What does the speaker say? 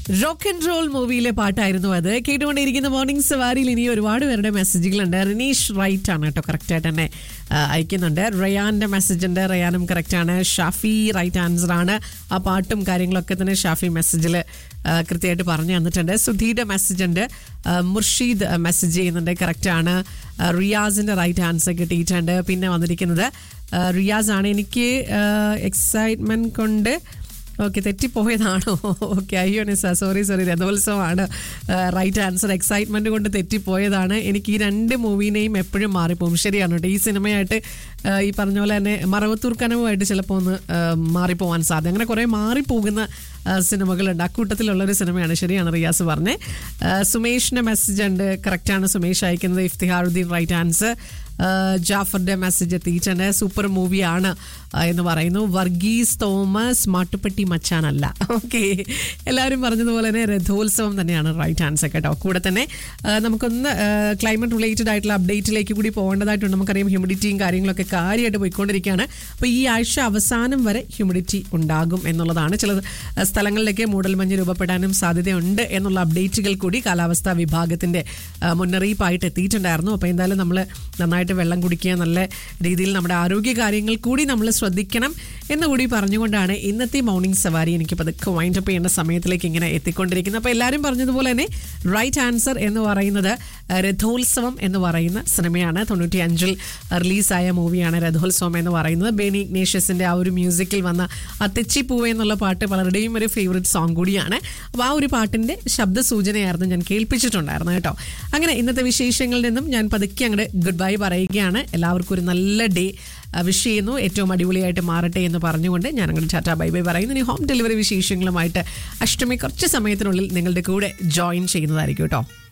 rock and role മൂവിയിലെ പാട്ടായിരുന്നു അത് കേട്ടുകൊണ്ടിരിക്കുന്ന മോർണിംഗ് സവാരിയിൽ ഇനി ഒരുപാട് പേരുടെ മെസ്സേജുകളുണ്ട് റിനീഷ് റൈറ്റ് ആണ് കേട്ടോ കറക്റ്റായിട്ട് തന്നെ ആ, അയക്കുന്നുണ്ട് റയാന്റെ മെസ്സേജ് ഉണ്ട് റയാനും കറക്റ്റാണ് ഷാഫി റൈറ്റ് ആൻസർ ആണ് ആ പാട്ടും കാര്യങ്ങളൊക്കെ തന്നെ ഷാഫി മെസ്സേജിൽ കൃത്യമായിട്ട് പറഞ്ഞു തന്നിട്ടുണ്ട് സുധീയുടെ മെസ്സേജ് ഉണ്ട് ആ, മുർഷീദ് മെസ്സേജ് ചെയ്യുന്നുണ്ട് കറക്റ്റാണ് റിയാസിന്റെ റൈറ്റ് ആൻസർ കിട്ടിയിട്ടുണ്ട് പിന്നെ വന്നിരിക്കുന്നത് ആ, റിയാസ് ആണ് എനിക്ക് എക്സൈറ്റ്മെന്റ് കൊണ്ട് ഓക്കെ തെറ്റിപ്പോയതാണോ ഓക്കെ അയ്യോ നിസ സോറി സോറി രഥോത്സവമാണ് റൈറ്റ് ആൻസർ എക്സൈറ്റ്മെന്റ് കൊണ്ട് തെറ്റിപ്പോയതാണ് എനിക്ക് ഈ രണ്ട് മൂവീനെയും എപ്പോഴും മാറിപ്പോകും ശരിയാണ് കേട്ടോ ഈ സിനിമയായിട്ട് ആ, ഈ പറഞ്ഞ പോലെ തന്നെ മറവത്തൂർ കനവുമായിട്ട് ചിലപ്പോൾ ഒന്ന് ആ, മാറിപ്പോവാൻ സാധ്യത അങ്ങനെ കുറേ മാറിപ്പോകുന്ന ആ, സിനിമകളുണ്ട് അക്കൂട്ടത്തിലുള്ള ഒരു സിനിമയാണ് ശരിയാണ് റിയാസ് പറഞ്ഞേ ആ, സുമേഷിന്റെ മെസ്സേജ് ഉണ്ട് കറക്റ്റാണ് സുമേഷ് അയക്കുന്നത് ഇഫ്തിഹാറുദ്ദീൻ റൈറ്റ് ആൻസർ ജാഫറിന്റെ മെസ്സേജ് എത്തിയിട്ടുണ്ട് സൂപ്പർ മൂവിയാണ് ആ, എന്ന് പറയുന്നു വർഗീസ് തോമസ് മാട്ടുപ്പെട്ടി മച്ചാനല്ല ഓക്കെ എല്ലാവരും പറഞ്ഞതുപോലെ തന്നെ രഥോത്സവം തന്നെയാണ് റൈറ്റ് ആൻസർ കേട്ടോ കൂടെ തന്നെ ആ, നമുക്കൊന്ന് ക്ലൈമറ്റ് റിലേറ്റഡ് ആയിട്ടുള്ള അപ്ഡേറ്റിലേക്ക് കൂടി പോകേണ്ടതായിട്ടുണ്ട് നമുക്കറിയാം ഹ്യൂമിഡിറ്റിയും കാര്യങ്ങളൊക്കെ കാര്യമായിട്ട് പോയിക്കൊണ്ടിരിക്കുകയാണ് അപ്പോൾ ഈ ആഴ്ച അവസാനം വരെ ഹ്യൂമിഡിറ്റി ഉണ്ടാകും എന്നുള്ളതാണ് ചില ആ, സ്ഥലങ്ങളിലേക്ക് മൂടൽമഞ്ഞ് രൂപപ്പെടാനും സാധ്യതയുണ്ട് എന്നുള്ള അപ്ഡേറ്റുകൾ കൂടി കാലാവസ്ഥാ വിഭാഗത്തിന്റെ ആ, മുന്നറിയിപ്പായിട്ട് എത്തിയിട്ടുണ്ടായിരുന്നു അപ്പോൾ എന്തായാലും നമ്മൾ നന്നായിട്ട് വെള്ളം കുടിക്കുക നല്ല രീതിയിൽ നമ്മുടെ ആരോഗ്യ കാര്യങ്ങൾ കൂടി നമ്മൾ ശ്രദ്ധിക്കണം എന്ന് കൂടി പറഞ്ഞുകൊണ്ടാണ് ഇന്നത്തെ മോർണിംഗ് സവാരി എനിക്ക് പതുക്കെ വൈൻഡ് അപ്പ് ചെയ്യേണ്ട സമയത്തിലേക്ക് ഇങ്ങനെ എത്തിക്കൊണ്ടിരിക്കുന്നത് അപ്പോൾ എല്ലാവരും പറഞ്ഞതുപോലെ തന്നെ റൈറ്റ് ആൻസർ എന്ന് പറയുന്നത് ആ, രഥോത്സവം എന്ന് പറയുന്ന സിനിമയാണ് തൊണ്ണൂറ്റി അഞ്ചിൽ റിലീസായ മൂവിയാണ് രഥോത്സവം എന്ന് പറയുന്നത് ബേണി ഇഗ്നേഷ്യസിന്റെ ആ ഒരു മ്യൂസിക്കിൽ വന്ന ആ തെച്ചിപ്പൂവ എന്നുള്ള പാട്ട് പലരുടെയും ഒരു ഫേവറേറ്റ് സോങ് കൂടിയാണ് അപ്പോൾ ആ ഒരു പാട്ടിന്റെ ശബ്ദ സൂചനയായിരുന്നു ഞാൻ കേൾപ്പിച്ചിട്ടുണ്ടായിരുന്നു കേട്ടോ അങ്ങനെ ഇന്നത്തെ വിശേഷങ്ങളിൽ നിന്നും ഞാൻ പതുക്കെ അങ്ങോട്ട് ഗുഡ് ബൈ പറയുകയാണ് എല്ലാവർക്കും ഒരു നല്ല ഡേ വിഷ് ചെയ്യുന്നു ഏറ്റവും അടിപൊളിയായിട്ട് മാറട്ടെ എന്ന് പറഞ്ഞുകൊണ്ട് ഞാൻ അങ്ങോട്ട് ടാറ്റ ബൈ ബൈ പറയുന്നു ഇനി ഹോം ഡെലിവറി വിശേഷങ്ങളുമായിട്ട് അഷ്ടമി കുറച്ച് സമയത്തിനുള്ളിൽ നിങ്ങളുടെ കൂടെ ജോയിൻ ചെയ്യുന്നതായിരിക്കും കേട്ടോ